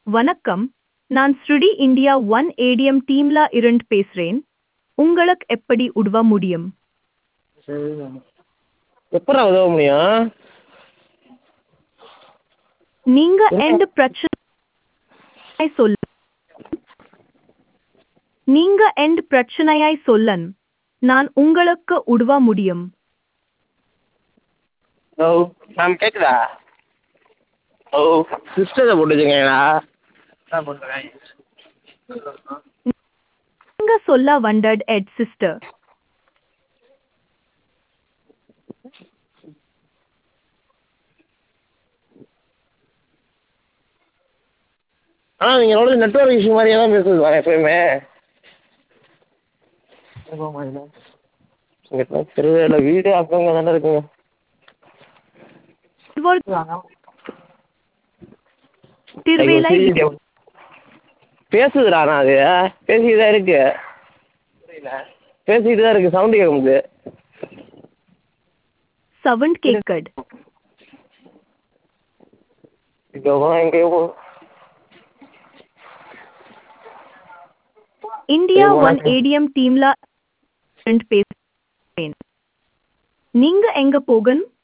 வணக்கம் நான் ஸ்ருடி இந்தியா ஒன் ஏடிஎம் டீம்ல இருந்து பேசுறேன் உங்களுக்கு எப்படி உதவ முடியும் எப்பட்றா உதவ முடியும் நீங்க எந்த பிரச்சனை சொல்ல நீங்க எந்த பிரச்சனையாய் சொல்லன் நான் உங்களுக்கு உதவ முடியும் ஹலோ மேம் கேட்குதா ஓ சிஸ்டத்தை போட்டு வச்சுருக்கீங்களா என்ன பண்ணுறேன் நீங்க சொல்ல வந்தது எட் சிஸ்டர் ஆ நீங்கள் எவ்வளோ நெட்ஒர்க் இஷ்யூ மாதிரியே தான் பேசுது வரேன் எப்பயுமே இங்கே திருவேல வீடு அங்கங்கே தானே இருக்குங்க திருவேலை பேசுதுடா நான் அது பேசிக்கிட்டு தான் இருக்கு பேசிக்கிட்டு தான் இருக்கு சவுண்டு கேட்க முடியுது சவுண்ட் கேட்கட் இப்போ எங்கேயோ போ- இந்தியா சரி, ஒன் வணக்கம். ஏடிஎம் டீம்ல இருந்து பேசுறேன் நீங்க எங்க போகணும்